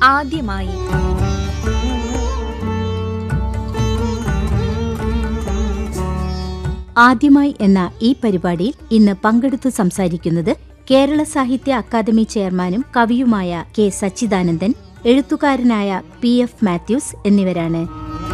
ആദ്യമായി ആദ്യമായി എന്ന ഈ പരിപാടിയിൽ ഇന്ന് പങ്കെടുത്തു സംസാരിക്കുന്നത് കേരള സാഹിത്യ അക്കാദമി ചെയർമാനും കവിയുമായ കെ സച്ചിദാനന്ദൻ എഴുത്തുകാരനായ പി എഫ് മാത്യൂസ് എന്നിവരാണ്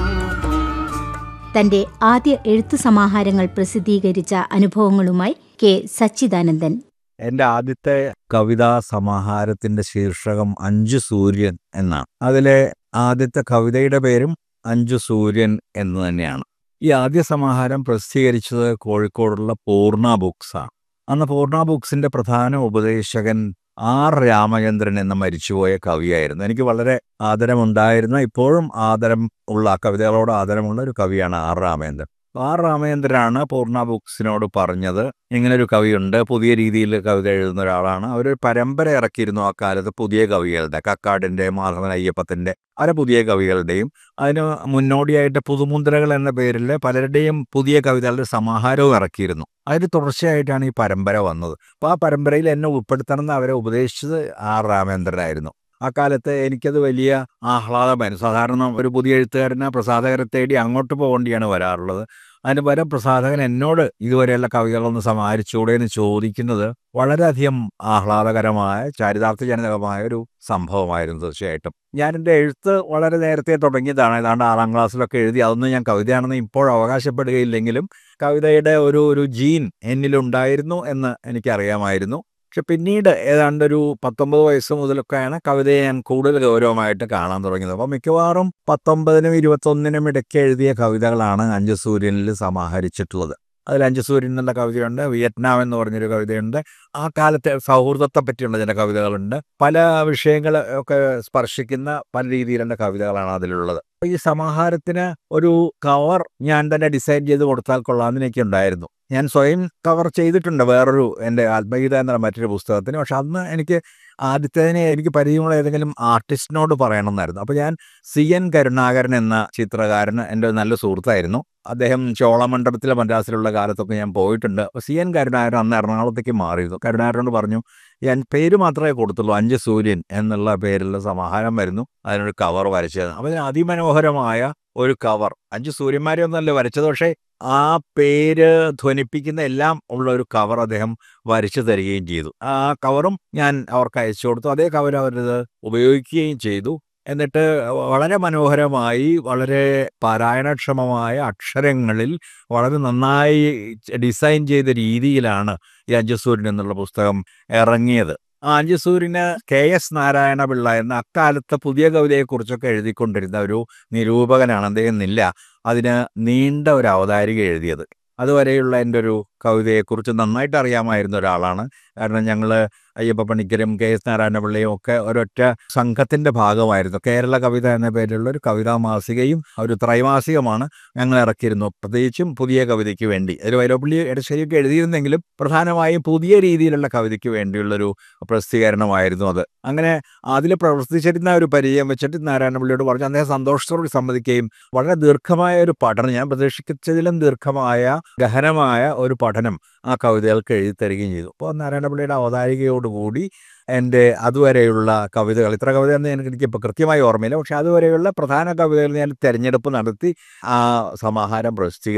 തന്റെ ആദ്യ എഴുത്തു സമാഹാരങ്ങൾ പ്രസിദ്ധീകരിച്ച അനുഭവങ്ങളുമായി കെ സച്ചിദാനന്ദൻ എൻ്റെ ആദ്യത്തെ കവിതാ സമാഹാരത്തിന്റെ ശീർഷകം അഞ്ചു സൂര്യൻ എന്നാണ് അതിലെ ആദ്യത്തെ കവിതയുടെ പേരും അഞ്ചു സൂര്യൻ എന്ന് തന്നെയാണ് ഈ ആദ്യ സമാഹാരം പ്രസിദ്ധീകരിച്ചത് കോഴിക്കോടുള്ള പൂർണ്ണ ബുക്സാണ് അന്ന് പൂർണ്ണ ബുക്സിന്റെ പ്രധാന ഉപദേശകൻ ആർ രാമചന്ദ്രൻ എന്ന മരിച്ചുപോയ കവിയായിരുന്നു എനിക്ക് വളരെ ആദരമുണ്ടായിരുന്ന ഇപ്പോഴും ആദരം ഉള്ള കവിതകളോട് ആദരമുള്ള ഒരു കവിയാണ് ആർ രാമചന്ദ്രൻ ആർ രാമചന്ദ്രനാണ് പൂർണ്ണ ബുക്സിനോട് പറഞ്ഞത് ഇങ്ങനൊരു കവിയുണ്ട് പുതിയ രീതിയിൽ കവിത എഴുതുന്ന ഒരാളാണ് അവരൊരു പരമ്പര ഇറക്കിയിരുന്നു ആ കാലത്ത് പുതിയ കവികളുടെ കക്കാടിൻ്റെ മാധവൻ അയ്യപ്പത്തിൻ്റെ പല പുതിയ കവികളുടെയും അതിന് മുന്നോടിയായിട്ട് പുതുമുദ്രകൾ എന്ന പേരിൽ പലരുടെയും പുതിയ കവിതകളുടെ സമാഹാരവും ഇറക്കിയിരുന്നു അതിന് തുടർച്ചയായിട്ടാണ് ഈ പരമ്പര വന്നത് അപ്പോൾ ആ പരമ്പരയിൽ എന്നെ ഉൾപ്പെടുത്തണമെന്ന് അവരെ ഉപദേശിച്ചത് ആർ രാമേന്ദ്രനായിരുന്നു ആ കാലത്ത് എനിക്കത് വലിയ ആഹ്ലാദമായിരുന്നു സാധാരണ ഒരു പുതിയ എഴുത്തുകാരന് പ്രസാധകരെ തേടി അങ്ങോട്ട് പോകേണ്ടിയാണ് വരാറുള്ളത് അതിന് പകരം പ്രസാധകൻ എന്നോട് ഇതുവരെയുള്ള കവികളൊന്ന് സമാഹരിച്ചൂടെ എന്ന് ചോദിക്കുന്നത് വളരെയധികം ആഹ്ലാദകരമായ ചാരിതാർത്ഥ്യജനകമായ ഒരു സംഭവമായിരുന്നു തീർച്ചയായിട്ടും ഞാൻ എൻ്റെ എഴുത്ത് വളരെ നേരത്തെ തുടങ്ങിയതാണ് ഏതാണ്ട് ആറാം ക്ലാസ്സിലൊക്കെ എഴുതി അതൊന്നും ഞാൻ കവിതയാണെന്ന് ഇപ്പോൾ അവകാശപ്പെടുകയില്ലെങ്കിലും കവിതയുടെ ഒരു ഒരു ജീൻ എന്നിലുണ്ടായിരുന്നു എന്ന് എനിക്കറിയാമായിരുന്നു പക്ഷെ പിന്നീട് ഏതാണ്ട് ഒരു പത്തൊമ്പത് വയസ്സ് മുതലൊക്കെയാണ് കവിതയെ ഞാൻ കൂടുതൽ ഗൗരവമായിട്ട് കാണാൻ തുടങ്ങിയത് അപ്പോൾ മിക്കവാറും പത്തൊമ്പതിനും ഇരുപത്തൊന്നിനും ഇടയ്ക്ക് എഴുതിയ കവിതകളാണ് അഞ്ചു സൂര്യനിൽ സമാഹരിച്ചിട്ടുള്ളത് അതിൽ അഞ്ചു സൂര്യൻ എന്നുള്ള കവിതയുണ്ട് വിയറ്റ്നാം എന്ന് പറഞ്ഞൊരു കവിതയുണ്ട് ആ കാലത്തെ സൗഹൃദത്തെ പറ്റിയുള്ള ചില കവിതകളുണ്ട് പല വിഷയങ്ങൾ ഒക്കെ സ്പർശിക്കുന്ന പല രീതിയിലുള്ള കവിതകളാണ് അതിലുള്ളത് ഈ സമാഹാരത്തിന് ഒരു കവർ ഞാൻ തന്നെ ഡിസൈൻ ചെയ്ത് കൊടുത്താൽ കൊള്ളാമെന്ന് എനിക്കുണ്ടായിരുന്നു ഞാൻ സ്വയം കവർ ചെയ്തിട്ടുണ്ട് വേറൊരു എൻ്റെ ആത്മഗീത എന്ന മറ്റൊരു പുസ്തകത്തിന് പക്ഷെ അന്ന് എനിക്ക് ആദ്യത്തേതിനെ എനിക്ക് പരിചയമുള്ള ഏതെങ്കിലും ആർട്ടിസ്റ്റിനോട് പറയണമെന്നായിരുന്നു അപ്പോൾ ഞാൻ സി എൻ കരുണാകരൻ എന്ന ചിത്രകാരൻ എൻ്റെ നല്ല സുഹൃത്തായിരുന്നു അദ്ദേഹം ചോളമണ്ഡപത്തിലെ മദ്രാസിലുള്ള കാലത്തൊക്കെ ഞാൻ പോയിട്ടുണ്ട് അപ്പോൾ സി എൻ കരുണാകരൻ അന്ന് എറണാകുളത്തേക്ക് മാറിയിരുന്നു കരുണാകരനോട് പറഞ്ഞു ഞാൻ പേര് മാത്രമേ കൊടുത്തുള്ളൂ അഞ്ച് സൂര്യൻ എന്നുള്ള പേരിലുള്ള സമാഹാരം വരുന്നു അതിനൊരു കവർ വരച്ചത് അപ്പോൾ അതിന് അതിമനോഹരമായ ഒരു കവർ അഞ്ച് സൂര്യന്മാരെ ഒന്നല്ല വരച്ചത് പക്ഷേ ആ പേര് ധ്വനിപ്പിക്കുന്ന എല്ലാം ഉള്ള ഒരു കവർ അദ്ദേഹം വരച്ചു തരികയും ചെയ്തു ആ കവറും ഞാൻ അവർക്ക് അയച്ചു കൊടുത്തു അതേ കവർ അവരത് ഉപയോഗിക്കുകയും ചെയ്തു എന്നിട്ട് വളരെ മനോഹരമായി വളരെ പാരായണക്ഷമമായ അക്ഷരങ്ങളിൽ വളരെ നന്നായി ഡിസൈൻ ചെയ്ത രീതിയിലാണ് ഈ അഞ്ചസൂര്യൻ എന്നുള്ള പുസ്തകം ഇറങ്ങിയത് ആ അഞ്ചസൂര്യന് കെ എസ് നാരായണ പിള്ള എന്ന അക്കാലത്തെ പുതിയ കവിതയെക്കുറിച്ചൊക്കെ എഴുതിക്കൊണ്ടിരുന്ന ഒരു നിരൂപകനാണ് അദ്ദേഹം ഇല്ല അതിന് നീണ്ട ഒരു അവതാരിക എഴുതിയത് അതുവരെയുള്ള എൻ്റെ ഒരു കവിതയെക്കുറിച്ച് നന്നായിട്ട് അറിയാമായിരുന്ന ഒരാളാണ് കാരണം ഞങ്ങൾ അയ്യപ്പ പണിക്കരും കെ എസ് നാരായണപിള്ളയും ഒക്കെ ഒരൊറ്റ സംഘത്തിൻ്റെ ഭാഗമായിരുന്നു കേരള കവിത എന്ന പേരിലുള്ള ഒരു കവിതാ മാസികയും ഒരു ത്രൈമാസികമാണ് ഞങ്ങൾ ഇറക്കിയിരുന്നു പ്രത്യേകിച്ചും പുതിയ കവിതയ്ക്ക് വേണ്ടി ഒരു വൈലോപ്പള്ളി ഇടശ്ശേരിയൊക്കെ എഴുതിയിരുന്നെങ്കിലും പ്രധാനമായും പുതിയ രീതിയിലുള്ള കവിതയ്ക്ക് വേണ്ടിയുള്ളൊരു പ്രസിദ്ധീകരണമായിരുന്നു അത് അങ്ങനെ അതിൽ പ്രവർത്തിച്ചിരുന്ന ഒരു പരിചയം വെച്ചിട്ട് നാരായണപിള്ളിയോട് പറഞ്ഞു അദ്ദേഹം സന്തോഷത്തോട് സമ്മതിക്കുകയും വളരെ ദീർഘമായ ഒരു പഠനം ഞാൻ പ്രതീക്ഷിച്ചതിലും ദീർഘമായ ഗഹനമായ ഒരു പഠനം ആ കവിതകൾക്ക് എഴുതി തരികയും ചെയ്തു അപ്പോൾ നാരായണപിള്ളിയുടെ അവതാരികയോടുകൂടി എൻ്റെ അതുവരെയുള്ള കവിതകൾ ഇത്ര കവിതയെന്ന് എനിക്ക് എനിക്കിപ്പോൾ കൃത്യമായി ഓർമ്മയില്ല പക്ഷേ അതുവരെയുള്ള പ്രധാന കവിതകൾ ഞാൻ തിരഞ്ഞെടുപ്പ് നടത്തി ആ സമാഹാരം പ്രസിദ്ധീകരിച്ചു